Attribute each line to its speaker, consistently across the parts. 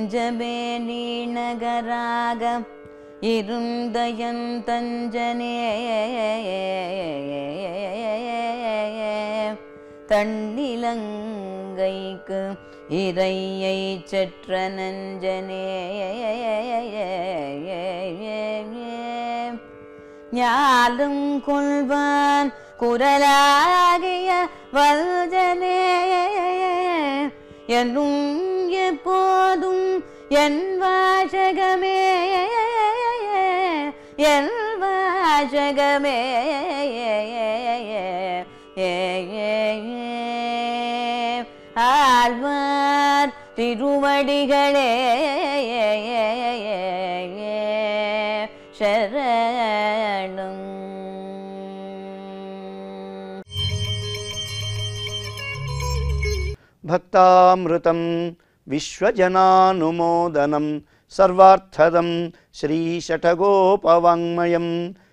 Speaker 1: நெஞ்சமே நீணகராக இருந்தயன் தஞ்சனே தன்னிலங்கைக்கு இறையை செற்ற நஞ்சனே ஞாலும் கொள்வான் குரலாகிய வல்ஜனே என்னும் எப்போதும் என் வாசகமே என் வாசகமே ஆழ்வார் திருவடிகளே శరణం
Speaker 2: భక్తామృతం విశ్వజనానుమోదనం సర్వార్థదం శ్రీషఠగోపవాङ्మయం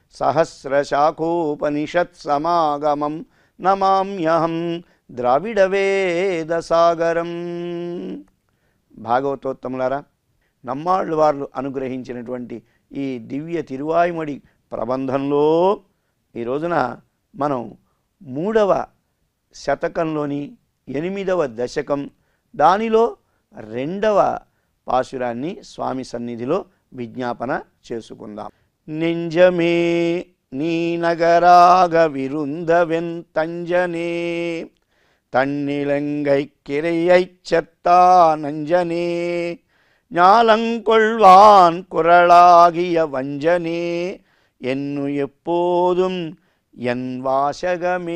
Speaker 2: సహస్రశాఖోపనిషత్సమాగమం నమామ్యహం ద్రావిడవేదసాగరం భాగవతోత్తములారా నమ్మాళ్ళు వారు అనుగ్రహించినటువంటి ఈ దివ్య తిరువాయుమడి ప్రబంధంలో ఈ రోజున మనం మూడవ శతకంలోని ఎనిమిదవ దశకం దానిలో రెండవ పాశురాన్ని స్వామి సన్నిధిలో విజ్ఞాపన చేసుకుందాం నెంజమే నీ నగరాగ విరుందవెన్ తంజనే தன்னிலங்கை கிரையைச் செத்தா நஞ்சனே ஞாலங்கொள்வான் குரலாகிய வஞ்சனே என்னு எப்போதும் என் వాసగమే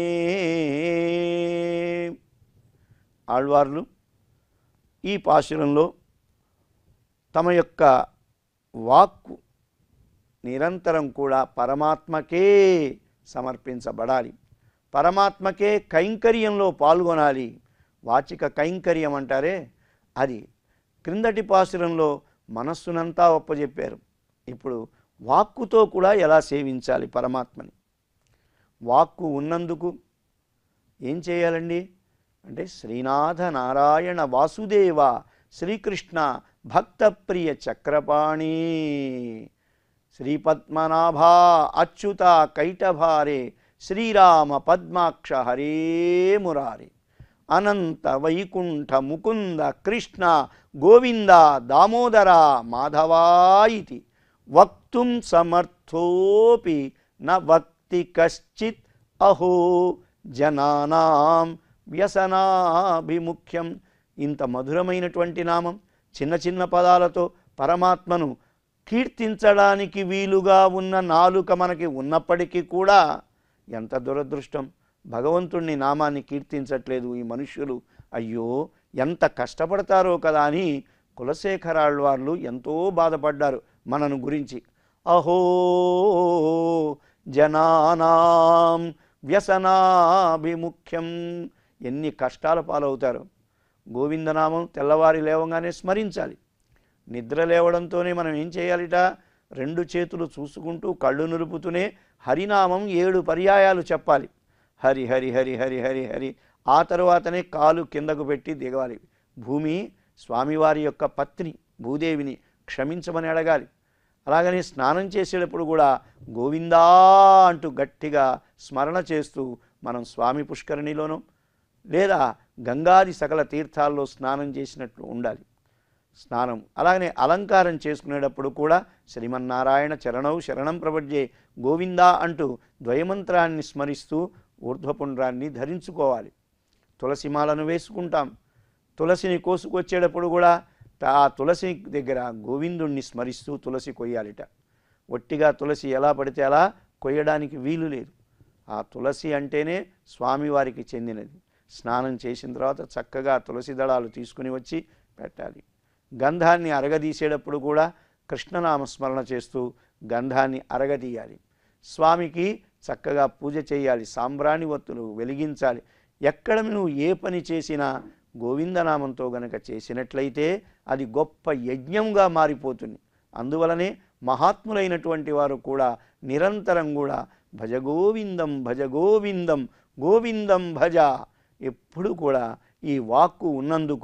Speaker 2: ఆళ్వార్లు ఈ పాశురంలో తమ యొక్క వాక్కు నిరంతరం కూడా పరమాత్మకే సమర్పించబడాలి పరమాత్మకే కైంకర్యంలో పాల్గొనాలి వాచిక కైంకర్యం అంటారే అది క్రిందటి పాసురంలో మనస్సునంతా ఒప్పజెప్పారు ఇప్పుడు వాక్కుతో కూడా ఎలా సేవించాలి పరమాత్మని వాక్కు ఉన్నందుకు ఏం చేయాలండి అంటే శ్రీనాథ నారాయణ వాసుదేవ శ్రీకృష్ణ భక్తప్రియ చక్రపాణి శ్రీపద్మనాభ అచ్యుత కైటభారే శ్రీరామ పద్మాక్ష హరే మురారి అనంత వైకుంఠ ముకుంద కృష్ణ గోవింద దామోదర మాధవా ఇతి వక్తుం సమర్థోపి న వక్తి కశ్చిత్ అహో జనానాం వ్యసనాభిముఖ్యం ఇంత మధురమైనటువంటి నామం చిన్న చిన్న పదాలతో పరమాత్మను కీర్తించడానికి వీలుగా ఉన్న నాలుక మనకి ఉన్నప్పటికీ కూడా ఎంత దురదృష్టం భగవంతుణ్ణి నామాన్ని కీర్తించట్లేదు ఈ మనుష్యులు అయ్యో ఎంత కష్టపడతారో కదా అని కులశేఖరాళ్వార్లు ఎంతో బాధపడ్డారు మనను గురించి అహో జనానాం వ్యసనాభిముఖ్యం ఎన్ని కష్టాల పాలవుతారో గోవిందనామం తెల్లవారి లేవగానే స్మరించాలి నిద్ర లేవడంతోనే మనం ఏం చేయాలిట రెండు చేతులు చూసుకుంటూ కళ్ళు నులుపుతూనే హరినామం ఏడు పర్యాయాలు చెప్పాలి హరి హరి హరి హరి హరి హరి ఆ తరువాతనే కాలు కిందకు పెట్టి దిగాలి భూమి స్వామివారి యొక్క పత్ని భూదేవిని క్షమించమని అడగాలి అలాగని స్నానం చేసేటప్పుడు కూడా గోవిందా అంటూ గట్టిగా స్మరణ చేస్తూ మనం స్వామి పుష్కరిణిలోనో లేదా గంగాది సకల తీర్థాల్లో స్నానం చేసినట్లు ఉండాలి స్నానం అలాగనే అలంకారం చేసుకునేటప్పుడు కూడా శ్రీమన్నారాయణ చరణౌ శరణం ప్రపంచే గోవిందా అంటూ ద్వయమంత్రాన్ని స్మరిస్తూ ఊర్ధ్వపుండ్రాన్ని ధరించుకోవాలి తులసిమాలను వేసుకుంటాం తులసిని కోసుకొచ్చేటప్పుడు కూడా ఆ తులసి దగ్గర గోవిందుణ్ణి స్మరిస్తూ తులసి కొయ్యాలిట ఒట్టిగా తులసి ఎలా పడితే అలా కొయ్యడానికి వీలు లేదు ఆ తులసి అంటేనే స్వామివారికి చెందినది స్నానం చేసిన తర్వాత చక్కగా తులసి దళాలు తీసుకుని వచ్చి పెట్టాలి గంధాన్ని అరగదీసేటప్పుడు కూడా కృష్ణనామ స్మరణ చేస్తూ గంధాన్ని అరగదీయాలి స్వామికి చక్కగా పూజ చేయాలి సాంబ్రాణి ఒత్తులు వెలిగించాలి ఎక్కడ నువ్వు ఏ పని చేసినా గోవిందనామంతో గనక చేసినట్లయితే అది గొప్ప యజ్ఞంగా మారిపోతుంది అందువలనే మహాత్ములైనటువంటి వారు కూడా నిరంతరం కూడా భజ గోవిందం భజ గోవిందం గోవిందం భజ ఎప్పుడు కూడా ఈ వాక్కు ఉన్నందుకు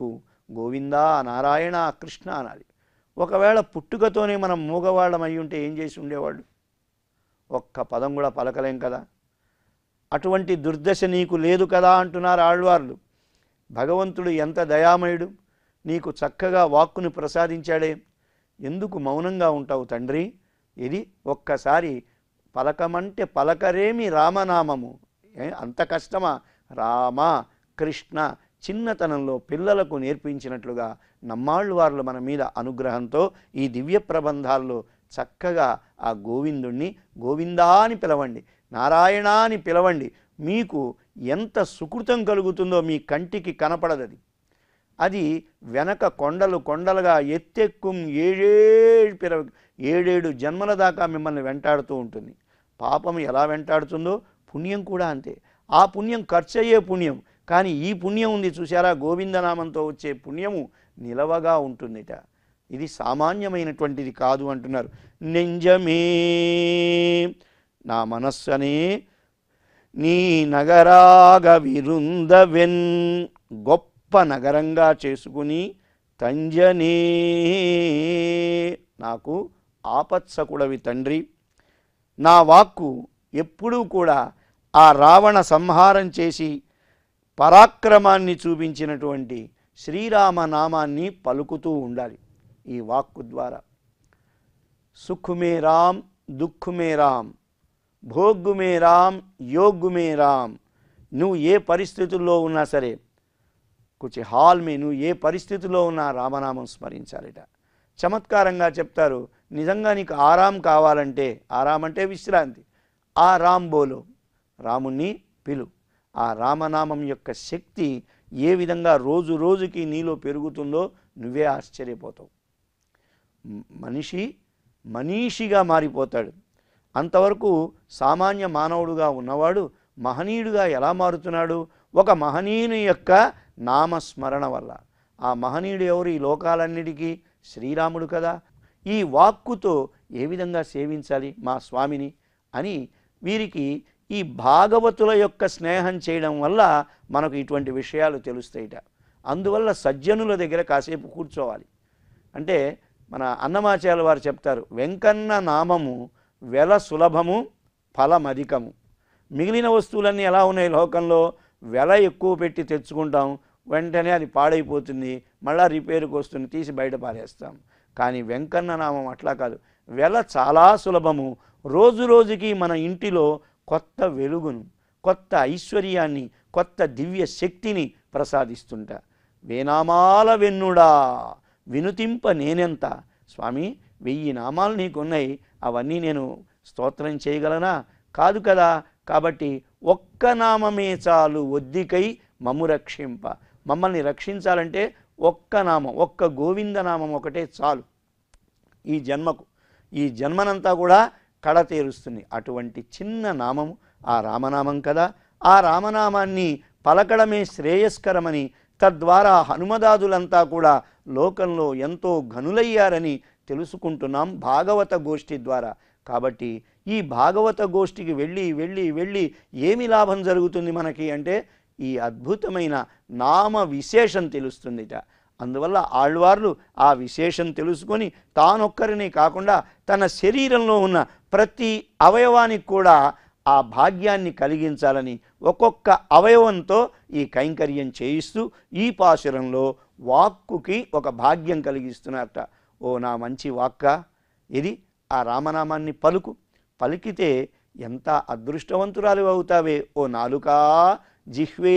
Speaker 2: గోవింద నారాయణ కృష్ణ అనాలి ఒకవేళ పుట్టుకతోనే మనం మూగవాళ్ళం అయి ఉంటే ఏం చేసి ఉండేవాళ్ళు ఒక్క పదం కూడా పలకలేం కదా అటువంటి దుర్దశ నీకు లేదు కదా అంటున్నారు ఆళ్వార్లు భగవంతుడు ఎంత దయామయుడు నీకు చక్కగా వాక్కును ప్రసాదించాడే ఎందుకు మౌనంగా ఉంటావు తండ్రి ఇది ఒక్కసారి పలకమంటే పలకరేమి రామనామము ఏ అంత కష్టమా రామ కృష్ణ చిన్నతనంలో పిల్లలకు నేర్పించినట్లుగా నమ్మాళ్ళు వార్లు మన మీద అనుగ్రహంతో ఈ దివ్య ప్రబంధాల్లో చక్కగా ఆ గోవిందుణ్ణి గోవిందా అని పిలవండి నారాయణ అని పిలవండి మీకు ఎంత సుకృతం కలుగుతుందో మీ కంటికి కనపడదది అది వెనక కొండలు కొండలుగా ఎత్తెక్కుం ఏడేడు పిర ఏడేడు జన్మల దాకా మిమ్మల్ని వెంటాడుతూ ఉంటుంది పాపం ఎలా వెంటాడుతుందో పుణ్యం కూడా అంతే ఆ పుణ్యం ఖర్చు అయ్యే పుణ్యం కానీ ఈ పుణ్యం ఉంది చూసారా గోవిందనామంతో వచ్చే పుణ్యము నిలవగా ఉంటుందిట ఇది సామాన్యమైనటువంటిది కాదు అంటున్నారు నెంజమే నా మనస్సనే నీ నగరాగ విరుందవెన్ గొప్ప నగరంగా చేసుకుని తంజనే నాకు ఆపత్సకుడవి తండ్రి నా వాక్కు ఎప్పుడూ కూడా ఆ రావణ సంహారం చేసి పరాక్రమాన్ని చూపించినటువంటి శ్రీరామ నామాన్ని పలుకుతూ ఉండాలి ఈ వాక్కు ద్వారా సుఖుమే రామ్ దుఃఖుమే రామ్ భోగ్గుమే రామ్ యోగ్గుమే రామ్ నువ్వు ఏ పరిస్థితుల్లో ఉన్నా సరే కుచి హాల్ మీ నువ్వు ఏ పరిస్థితిలో ఉన్నా రామనామం స్మరించాలిట చమత్కారంగా చెప్తారు నిజంగా నీకు ఆరాం కావాలంటే ఆరాం అంటే విశ్రాంతి ఆ రామ్ బోలో రాముణ్ణి పిలు ఆ రామనామం యొక్క శక్తి ఏ విధంగా రోజు రోజుకి నీలో పెరుగుతుందో నువ్వే ఆశ్చర్యపోతావు మ్- మనిషి మనీషిగా మారిపోతాడు అంతవరకు సామాన్య మానవుడుగా ఉన్నవాడు మహనీయుడుగా ఎలా మారుతున్నాడు ఒక మహనీయుని యొక్క నామస్మరణ వల్ల ఆ మహనీయుడు ఎవరు ఈ లోకాలన్నిటికీ శ్రీరాముడు కదా ఈ వాక్కుతో ఏ విధంగా సేవించాలి మా స్వామిని అని వీరికి ఈ భాగవతుల యొక్క స్నేహం చేయడం వల్ల మనకు ఇటువంటి విషయాలు తెలుస్తాయిట అందువల్ల సజ్జనుల దగ్గర కాసేపు కూర్చోవాలి అంటే మన అన్నమాచార్యుల వారు చెప్తారు వెంకన్న నామము వెల సులభము ఫలమధికము మిగిలిన వస్తువులన్నీ ఎలా ఉన్నాయి లోకంలో వెల ఎక్కువ పెట్టి తెచ్చుకుంటాం వెంటనే అది పాడైపోతుంది మళ్ళా రిపేరుకి వస్తుంది తీసి బయట పారేస్తాం కానీ వెంకన్న నామం అట్లా కాదు వెల చాలా సులభము రోజు రోజుకి మన ఇంటిలో కొత్త వెలుగును కొత్త ఐశ్వర్యాన్ని కొత్త దివ్య శక్తిని ప్రసాదిస్తుంటా వేనామాల వెన్నుడా వినుతింప నేనెంత స్వామి వెయ్యి నామాలు నీకున్నాయి అవన్నీ నేను స్తోత్రం చేయగలనా కాదు కదా కాబట్టి ఒక్క నామమే చాలు ఒద్దికై మమ్ము రక్షింప మమ్మల్ని రక్షించాలంటే ఒక్క నామం ఒక్క గోవింద నామం ఒకటే చాలు ఈ జన్మకు ఈ జన్మనంతా కూడా కడతేరుస్తుంది అటువంటి చిన్న నామము ఆ రామనామం కదా ఆ రామనామాన్ని పలకడమే శ్రేయస్కరమని తద్వారా హనుమదాదులంతా కూడా లోకంలో ఎంతో ఘనులయ్యారని తెలుసుకుంటున్నాం భాగవత గోష్ఠి ద్వారా కాబట్టి ఈ భాగవత గోష్ఠికి వెళ్ళి వెళ్ళి వెళ్ళి ఏమి లాభం జరుగుతుంది మనకి అంటే ఈ అద్భుతమైన నామ విశేషం తెలుస్తుందిట అందువల్ల ఆళ్వార్లు ఆ విశేషం తెలుసుకొని తానొక్కరినే కాకుండా తన శరీరంలో ఉన్న ప్రతి అవయవానికి కూడా ఆ భాగ్యాన్ని కలిగించాలని ఒక్కొక్క అవయవంతో ఈ కైంకర్యం చేయిస్తూ ఈ పాశురంలో వాక్కుకి ఒక భాగ్యం కలిగిస్తున్నారట ఓ నా మంచి వాక్క ఇది ఆ రామనామాన్ని పలుకు పలికితే ఎంత అదృష్టవంతురాలు అవుతావే ఓ నాలుకా జిహ్వే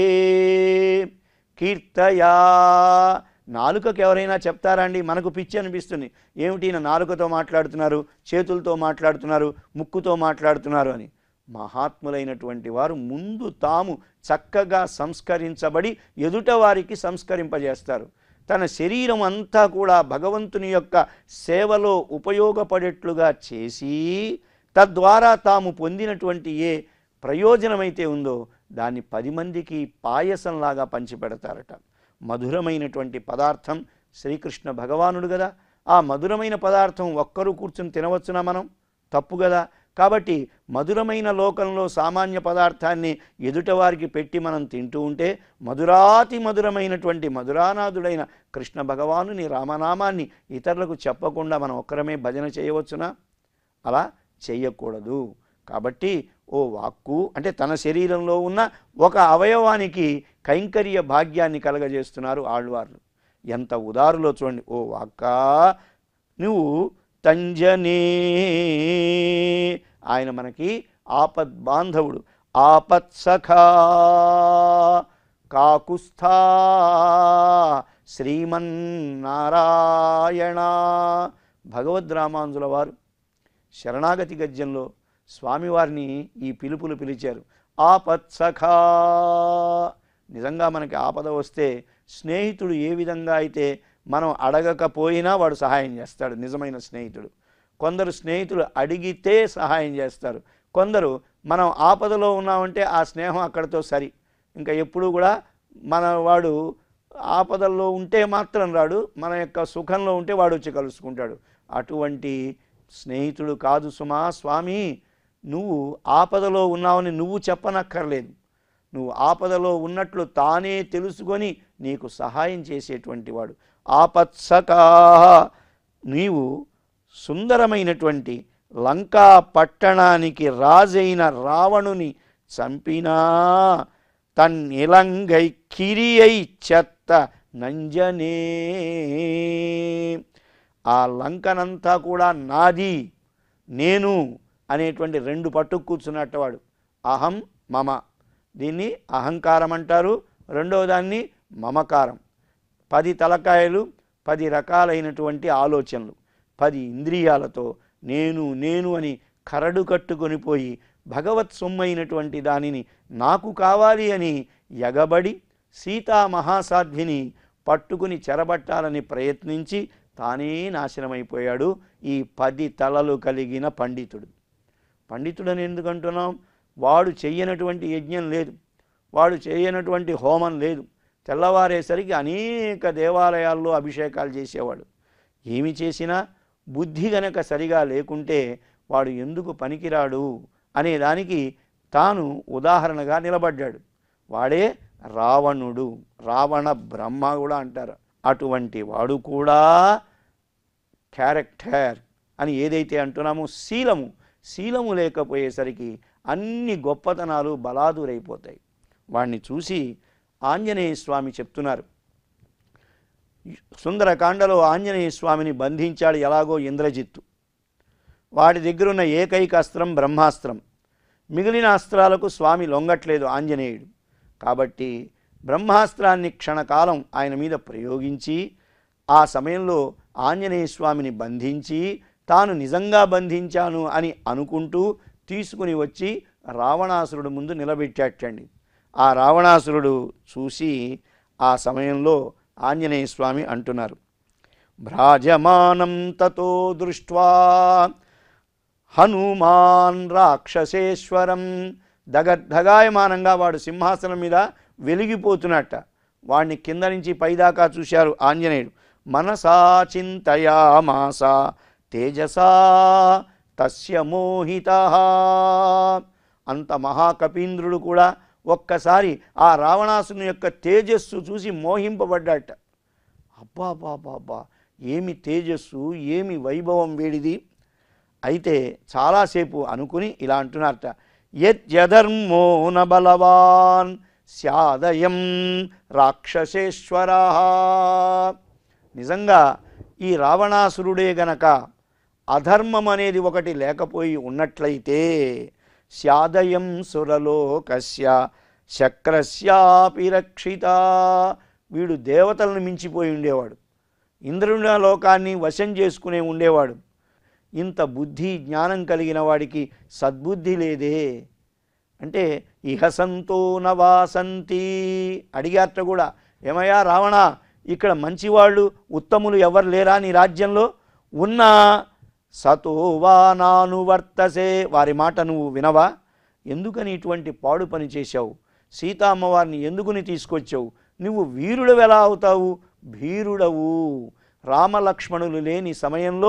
Speaker 2: కీర్తయా నాలుకకు ఎవరైనా చెప్తారా అండి మనకు పిచ్చి అనిపిస్తుంది ఏమిటి ఈయన నాలుకతో మాట్లాడుతున్నారు చేతులతో మాట్లాడుతున్నారు ముక్కుతో మాట్లాడుతున్నారు అని మహాత్ములైనటువంటి వారు ముందు తాము చక్కగా సంస్కరించబడి ఎదుట వారికి సంస్కరింపజేస్తారు తన శరీరం అంతా కూడా భగవంతుని యొక్క సేవలో ఉపయోగపడేట్లుగా చేసి తద్వారా తాము పొందినటువంటి ఏ ప్రయోజనమైతే ఉందో దాన్ని పది మందికి పాయసంలాగా పంచిపెడతారట మధురమైనటువంటి పదార్థం శ్రీకృష్ణ భగవానుడు కదా ఆ మధురమైన పదార్థం ఒక్కరు కూర్చుని తినవచ్చునా మనం తప్పు కదా కాబట్టి మధురమైన లోకంలో సామాన్య పదార్థాన్ని ఎదుటవారికి పెట్టి మనం తింటూ ఉంటే మధురాతి మధురమైనటువంటి మధురానాథుడైన కృష్ణ భగవానుని రామనామాన్ని ఇతరులకు చెప్పకుండా మనం ఒక్కరమే భజన చేయవచ్చునా అలా చేయకూడదు కాబట్టి ఓ వాక్కు అంటే తన శరీరంలో ఉన్న ఒక అవయవానికి కైంకర్య భాగ్యాన్ని కలగజేస్తున్నారు ఆళ్వార్లు ఎంత ఉదారులో చూడండి ఓ వాక్క నువ్వు తంజనే ఆయన మనకి ఆపద్ బాంధవుడు ఆపత్సఖా కాకుస్థా శ్రీమన్నారాయణ భగవద్ రామాంజుల వారు శరణాగతి గద్యంలో స్వామివారిని ఈ పిలుపులు పిలిచారు ఆపత్సఖా నిజంగా మనకి ఆపద వస్తే స్నేహితుడు ఏ విధంగా అయితే మనం అడగకపోయినా వాడు సహాయం చేస్తాడు నిజమైన స్నేహితుడు కొందరు స్నేహితులు అడిగితే సహాయం చేస్తారు కొందరు మనం ఆపదలో ఉన్నామంటే ఆ స్నేహం అక్కడితో సరి ఇంకా ఎప్పుడూ కూడా మన వాడు ఆపదల్లో ఉంటే మాత్రం రాడు మన యొక్క సుఖంలో ఉంటే వాడు వచ్చి కలుసుకుంటాడు అటువంటి స్నేహితుడు కాదు సుమా స్వామి నువ్వు ఆపదలో ఉన్నావని నువ్వు చెప్పనక్కర్లేదు నువ్వు ఆపదలో ఉన్నట్లు తానే తెలుసుకొని నీకు సహాయం చేసేటువంటి వాడు ఆపత్సకా నీవు సుందరమైనటువంటి లంకా పట్టణానికి రాజైన రావణుని చంపినా తన్నిలంగై కిరియై చెత్త నంజనే ఆ లంకనంతా కూడా నాది నేను అనేటువంటి రెండు పట్టు కూర్చున్నట్టవాడు అహం మమ దీన్ని అహంకారం అంటారు రెండవ దాన్ని మమకారం పది తలకాయలు పది రకాలైనటువంటి ఆలోచనలు పది ఇంద్రియాలతో నేను నేను అని కరడు కట్టుకొని పోయి భగవత్ సొమ్మైనటువంటి దానిని నాకు కావాలి అని ఎగబడి సీతా మహాసాధ్విని పట్టుకుని చెరబట్టాలని ప్రయత్నించి తానే నాశనమైపోయాడు ఈ పది తలలు కలిగిన పండితుడు పండితుడని ఎందుకు అంటున్నాం వాడు చెయ్యనటువంటి యజ్ఞం లేదు వాడు చేయనటువంటి హోమం లేదు తెల్లవారేసరికి అనేక దేవాలయాల్లో అభిషేకాలు చేసేవాడు ఏమి చేసినా బుద్ధి గనక సరిగా లేకుంటే వాడు ఎందుకు పనికిరాడు అనే దానికి తాను ఉదాహరణగా నిలబడ్డాడు వాడే రావణుడు రావణ బ్రహ్మ కూడా అంటారు అటువంటి వాడు కూడా క్యారెక్టర్ అని ఏదైతే అంటున్నామో శీలము శీలము లేకపోయేసరికి అన్ని గొప్పతనాలు బలాదురైపోతాయి వాడిని చూసి ఆంజనేయ స్వామి చెప్తున్నారు సుందరకాండలో ఆంజనేయ స్వామిని బంధించాడు ఎలాగో ఇంద్రజిత్తు వాడి దగ్గరున్న ఏకైక అస్త్రం బ్రహ్మాస్త్రం మిగిలిన అస్త్రాలకు స్వామి లొంగట్లేదు ఆంజనేయుడు కాబట్టి బ్రహ్మాస్త్రాన్ని క్షణకాలం ఆయన మీద ప్రయోగించి ఆ సమయంలో ఆంజనేయ స్వామిని బంధించి తాను నిజంగా బంధించాను అని అనుకుంటూ తీసుకుని వచ్చి రావణాసురుడు ముందు నిలబెట్టాటండి ఆ రావణాసురుడు చూసి ఆ సమయంలో ఆంజనేయ స్వామి అంటున్నారు భ్రాజమానం తతో దృష్ట్వా హనుమాన్ రాక్షసేశ్వరం దగద్ధగాయమానంగా వాడు సింహాసనం మీద వెలిగిపోతున్నట్ట వాడిని కింద నుంచి పైదాకా చూశారు ఆంజనేయుడు మనసా చింతయామాస తేజసా తస్య మోహిత అంత మహాకపీంద్రుడు కూడా ఒక్కసారి ఆ రావణాసుని యొక్క తేజస్సు చూసి మోహింపబడ్డాట అబ్బా బాబా అబ్బా ఏమి తేజస్సు ఏమి వైభవం వేడిది అయితే చాలాసేపు అనుకుని ఇలా అంటున్నారట యద్యధర్మో న బలవాన్ స్యాదయం రాక్షసేశ్వర నిజంగా ఈ రావణాసురుడే గనక అధర్మం అనేది ఒకటి లేకపోయి ఉన్నట్లయితే స్యాదయం సురలోకస్య శక్రస్యాపి రక్షిత వీడు దేవతలను మించిపోయి ఉండేవాడు ఇంద్రుని లోకాన్ని వశం చేసుకునే ఉండేవాడు ఇంత బుద్ధి జ్ఞానం కలిగిన వాడికి సద్బుద్ధి లేదే అంటే ఇహసంతో నవాసంతి అడిగారట కూడా ఏమయ్యా రావణ ఇక్కడ మంచివాళ్ళు ఉత్తములు ఎవరు లేరా నీ రాజ్యంలో ఉన్నా సతో వా నాను వర్తసే వారి మాట నువ్వు వినవా ఎందుకని ఇటువంటి పాడు పని చేశావు సీతా అమ్మవారిని ఎందుకుని తీసుకొచ్చావు నువ్వు వీరుడు ఎలా అవుతావు భీరుడవు రామలక్ష్మణులు లేని సమయంలో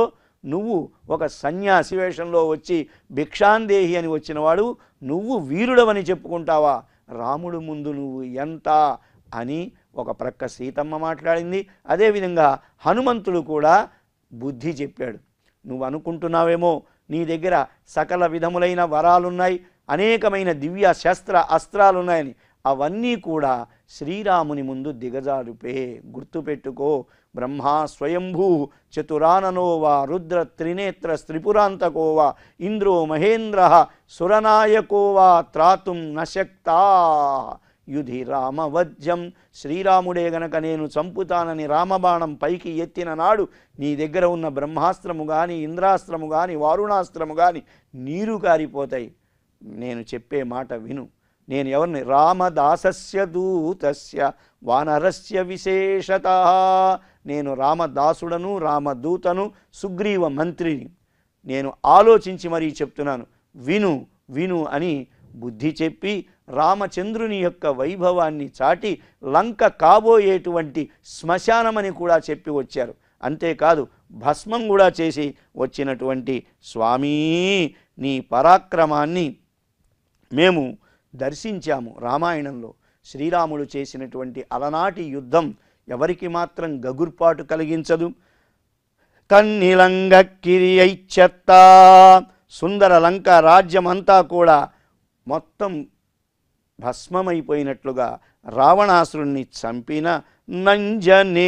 Speaker 2: నువ్వు ఒక సన్యాసి వేషంలో వచ్చి భిక్షాందేహి అని వచ్చినవాడు నువ్వు వీరుడవని చెప్పుకుంటావా రాముడు ముందు నువ్వు ఎంత అని ఒక ప్రక్క సీతమ్మ మాట్లాడింది అదేవిధంగా హనుమంతుడు కూడా బుద్ధి చెప్పాడు నువ్వు అనుకుంటున్నావేమో నీ దగ్గర సకల విధములైన వరాలున్నాయి అనేకమైన దివ్య శస్త్ర అస్త్రాలున్నాయని అవన్నీ కూడా శ్రీరాముని ముందు దిగజారుపే గుర్తుపెట్టుకో బ్రహ్మా స్వయంభూ చతురాననో వా రుద్ర త్రినేత్ర త్రిపురాంతకో వా ఇంద్రో మహేంద్ర సురనాయకో వా త్రాతుం నశక్తా యుధి రామవధ్యం శ్రీరాముడే గనక నేను చంపుతానని రామబాణం పైకి ఎత్తిన నాడు నీ దగ్గర ఉన్న బ్రహ్మాస్త్రము కానీ ఇంద్రాస్త్రము కానీ వారుణాస్త్రము కానీ నీరు కారిపోతాయి నేను చెప్పే మాట విను నేను ఎవరిని రామదాసస్య దూతస్య వానరస్య విశేషత నేను రామదాసుడను రామదూతను సుగ్రీవ మంత్రిని నేను ఆలోచించి మరీ చెప్తున్నాను విను విను అని బుద్ధి చెప్పి రామచంద్రుని యొక్క వైభవాన్ని చాటి లంక కాబోయేటువంటి శ్మశానమని కూడా చెప్పి వచ్చారు అంతేకాదు భస్మం కూడా చేసి వచ్చినటువంటి స్వామీ నీ పరాక్రమాన్ని మేము దర్శించాము రామాయణంలో శ్రీరాముడు చేసినటువంటి అలనాటి యుద్ధం ఎవరికి మాత్రం గగుర్పాటు కలిగించదు కన్నిలంగ కిరియైచ్చెత్త సుందర లంక రాజ్యమంతా కూడా మొత్తం భస్మమైపోయినట్లుగా రావణాసురుణ్ణి చంపిన నంజనే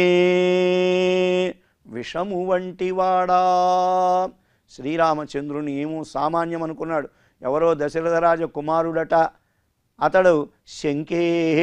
Speaker 2: విషము వంటివాడా శ్రీరామచంద్రుని ఏమో సామాన్యం అనుకున్నాడు ఎవరో దశరథరాజ కుమారుడట అతడు శంకే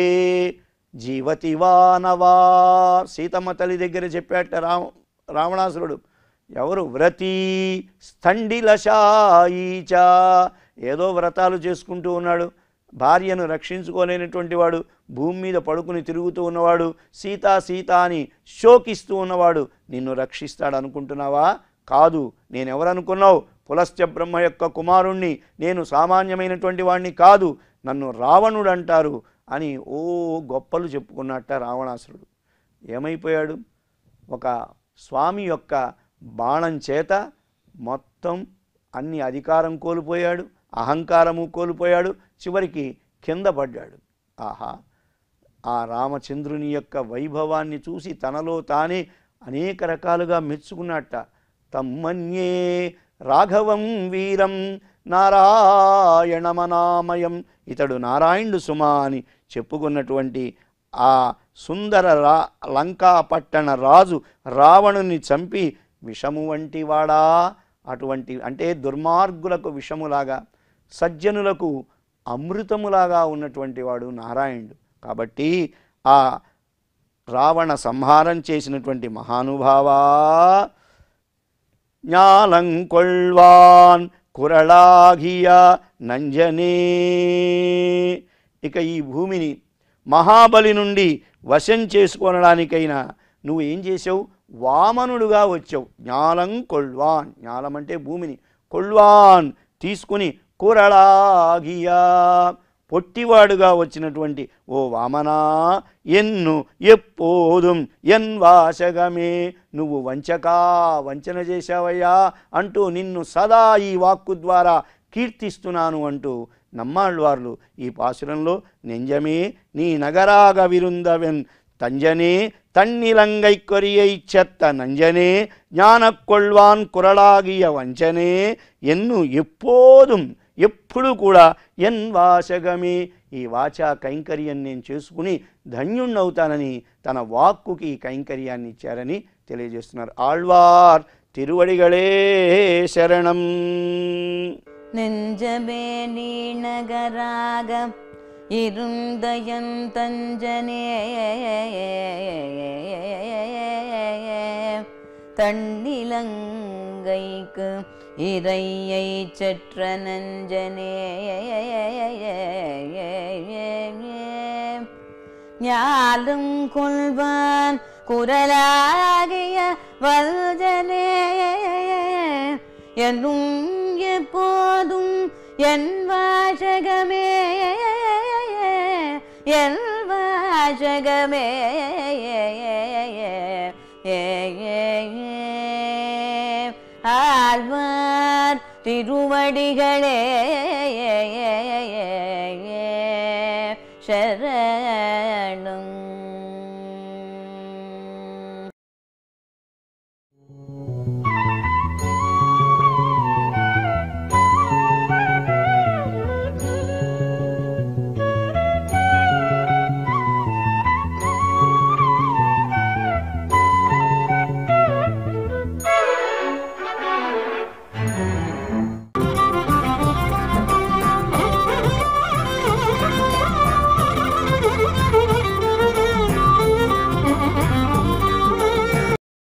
Speaker 2: జీవతివానవా సీతమ్మ తల్లి దగ్గర చెప్పాట రావ రావణాసురుడు ఎవరు వ్రతి స్థండిలశాయీచ ఏదో వ్రతాలు చేసుకుంటూ ఉన్నాడు భార్యను రక్షించుకోలేనటువంటి వాడు భూమి మీద పడుకుని తిరుగుతూ ఉన్నవాడు సీతా సీత అని శోకిస్తూ ఉన్నవాడు నిన్ను రక్షిస్తాడు అనుకుంటున్నావా కాదు నేనెవరనుకున్నావు పులస్త్య బ్రహ్మ యొక్క కుమారుణ్ణి నేను సామాన్యమైనటువంటి వాణ్ణి కాదు నన్ను రావణుడు అంటారు అని ఓ గొప్పలు చెప్పుకున్నట్ట రావణాసురుడు ఏమైపోయాడు ఒక స్వామి యొక్క బాణం చేత మొత్తం అన్ని అధికారం కోల్పోయాడు అహంకారము కోల్పోయాడు చివరికి కింద పడ్డాడు ఆహా ఆ రామచంద్రుని యొక్క వైభవాన్ని చూసి తనలో తానే అనేక రకాలుగా మెచ్చుకున్నట్ట తమ్మన్యే రాఘవం వీరం నారాయణమనామయం ఇతడు నారాయణుడు సుమా అని చెప్పుకున్నటువంటి ఆ సుందర రా లంకా పట్టణ రాజు రావణుని చంపి విషము వంటి వాడా అటువంటి అంటే దుర్మార్గులకు విషములాగా సజ్జనులకు అమృతములాగా ఉన్నటువంటి వాడు నారాయణుడు కాబట్టి ఆ రావణ సంహారం చేసినటువంటి మహానుభావా ஞாலங்கொள்வான் కురళాఘియ నంజనే ఇక ఈ భూమిని మహాబలి నుండి వశం చేసుకోవడానికైనా నువ్వు ఏం చేసావు వామనుడుగా వచ్చావు జ్ఞాలం కొల్వాన్ జ్ఞాలం అంటే భూమిని కొల్వాన్ తీసుకుని కురళాగియా పొట్టివాడుగా వచ్చినటువంటి ఓ వామనా ఎన్ను ఎప్పోదుం ఎన్ వాసగమే నువ్వు వంచకా వంచన చేశావయ్యా అంటూ నిన్ను సదా ఈ వాక్కు ద్వారా కీర్తిస్తున్నాను అంటూ నమ్మాళ్ళవార్లు ఈ పాసురంలో నెంజమే నీ నగరాగ విరుందవెన్ తంజనే తన్నిలంగై కొరియై చెత్త నంజనే ஞானக்கொள்வான் குரலாகிய వంచనే ఎన్ను ఎప్పోదుం ఎప్పుడు కూడా ఎన్ వాచగమే ఈ వాచా కైంకర్యం నేను చేసుకుని ధన్యుణ్ణవుతానని తన వాక్కుకి ఈ కైంకర్యాన్ని ఇచ్చారని తెలియజేస్తున్నారు ఆళ్వార్ తిరువడిగళే శరణం
Speaker 1: நெஞ்சமே நீணகராக இருந்தயன் தஞ்சனே தண்ணிலங்கைக்கு இறையை சற்ற நஞ்சனே ஞாலும் கொள்வான் குரலாகிய வல்ஜனே என்னும் எப்போதும் என் வாசகமே என் வாசகமே ஆ ஆழ்வார் திருவடிகளே